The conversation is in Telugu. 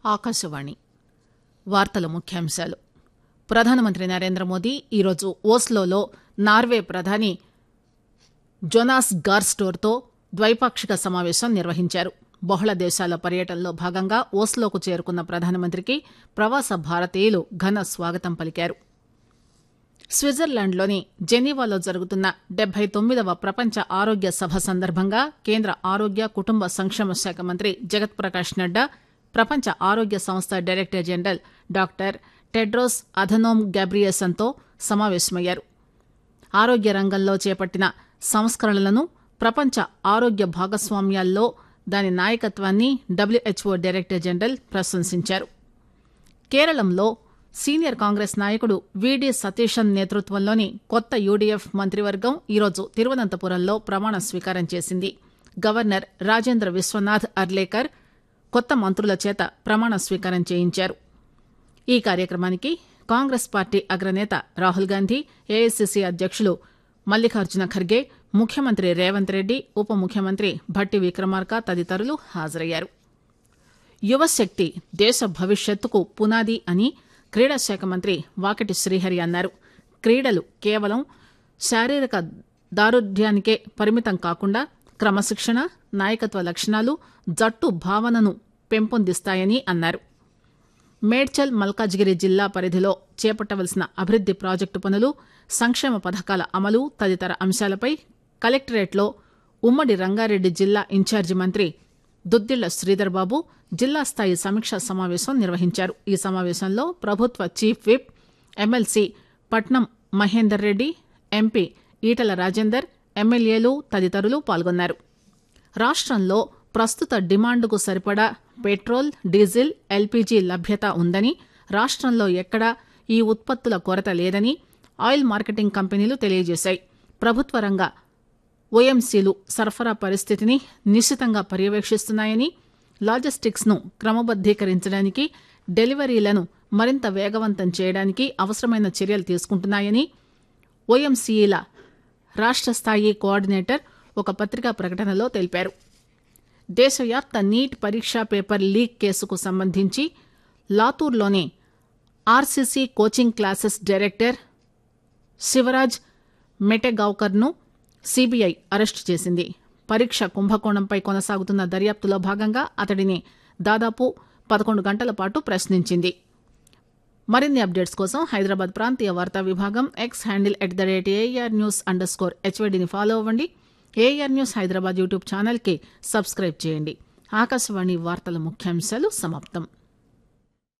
ఆకాశవాణి వార్తల ముఖ్యాంశాలు ప్రధానమంత్రి నరేంద్ర మోదీ ఈరోజు ఓస్లోలో నార్వే ప్రధాని జొనాస్ గార్స్టోర్తో ద్వైపాక్షిక సమావేశం నిర్వహించారు బహుళ దేశాల పర్యటనలో భాగంగా ఓస్లోకు చేరుకున్న ప్రధానమంత్రికి ప్రవాస భారతీయులు ఘన స్వాగతం పలికారు స్విట్జర్లాండ్లోని జెనీవాలో జరుగుతున్న డెబ్బై తొమ్మిదవ ప్రపంచ ఆరోగ్య సభ సందర్భంగా కేంద్ర ఆరోగ్య కుటుంబ సంక్షేమ శాఖ మంత్రి జగత్ ప్రకాష్ నడ్డా ప్రపంచ ఆరోగ్య సంస్థ director general doctor Tedros Adhanom గ్యాబ్రియేసన్తో సమావేశమయ్యారు ఆరోగ్య రంగంలో చేపట్టిన సంస్కరణలను ప్రపంచ ఆరోగ్య భాగస్వామ్యాల్లో దాని నాయకత్వాన్ని డబ్ల్యూహెచ్ఓ డైరెక్టర్ జనరల్ ప్రశంసించారు కేరళంలో సీనియర్ కాంగ్రెస్ నాయకుడు వీడి సతీశన్ నేతృత్వంలోని కొత్త యూడీఎఫ్ మంత్రివర్గం ఈరోజు తిరువనంతపురంలో ప్రమాణ స్వీకారం చేసింది గవర్నర్ రాజేంద్ర విశ్వనాథ్ అర్లేకర్ కొత్త మంత్రుల చేత ప్రమాణ స్వీకారం చేయించారు ఈ కార్యక్రమానికి కాంగ్రెస్ పార్టీ అగ్రనేత రాహుల్ గాంధీ ఏఐసిసి అధ్యక్షులు మల్లికార్జున ఖర్గే ముఖ్యమంత్రి రేవంత్ రెడ్డి ఉప ముఖ్యమంత్రి భట్టి విక్రమార్క తదితరులు హాజరయ్యారు యువశక్తి దేశ భవిష్యత్తుకు పునాది అని క్రీడా శాఖ మంత్రి వాకటి శ్రీహరి అన్నారు క్రీడలు కేవలం శారీరక దారుఢ్యానికే పరిమితం కాకుండా క్రమశిక్షణ నాయకత్వ లక్షణాలు జట్టు భావనను పెంపొందిస్తాయని అన్నారు మేడ్చల్ మల్కాజ్గిరి జిల్లా పరిధిలో చేపట్టవలసిన అభివృద్ది ప్రాజెక్టు పనులు సంక్షేమ పథకాల అమలు తదితర అంశాలపై కలెక్టరేట్లో ఉమ్మడి రంగారెడ్డి జిల్లా ఇన్ఛార్జి మంత్రి దుద్దిళ్ల శ్రీధర్ బాబు జిల్లా స్థాయి సమీక్షా సమావేశం నిర్వహించారు ఈ సమావేశంలో ప్రభుత్వ chief whip MLC Patnam Mahender Reddy MP Etela Rajender ఎమ్మెల్యేలు తదితరులు పాల్గొన్నారు రాష్టంలో ప్రస్తుత డిమాండ్కు సరిపడా పెట్రోల్ డీజిల్ ఎల్పీజీ లభ్యత ఉందని రాష్టంలో ఎక్కడా ఈ ఉత్పత్తుల కొరత లేదని ఆయిల్ మార్కెటింగ్ కంపెనీలు తెలియజేశాయి ప్రభుత్వ రంగ ఓఎంసీలు సరఫరా పరిస్థితిని నిశితంగా పర్యవేక్షిస్తున్నాయని లాజిస్టిక్స్ ను క్రమబద్దీకరించడానికి డెలివరీలను మరింత వేగవంతం చేయడానికి అవసరమైన చర్యలు తీసుకుంటున్నాయని ఓఎంసీల రాష్ట్ర స్థాయి కోఆర్డినేటర్ ఒక పత్రికా ప్రకటనలో తెలిపారు దేశవ్యాప్త నీట్ పరీక్షా పేపర్ లీక్ కేసుకు సంబంధించి లాతూర్లోని RCC coaching classes director Shivraj మెటెగావ్కర్ను సీబీఐ అరెస్టు చేసింది పరీక్ష కుంభకోణంపై కొనసాగుతున్న దర్యాప్తులో భాగంగా అతడిని దాదాపు పదకొండు గంటల పాటు ప్రశ్నించింది మరిన్ని అప్డేట్స్ కోసం హైదరాబాద్ ప్రాంతీయ వార్తా విభాగం X handle at the rate AR news under score హెచ్వైడిని ఫాలో అవ్వండి ఏఆర్ న్యూస్ హైదరాబాద్ యూట్యూబ్ ఛానల్కి సబ్స్క్రైబ్ చేయండి ఆకాశవాణి వార్తల ముఖ్యాంశాలు సమాప్తం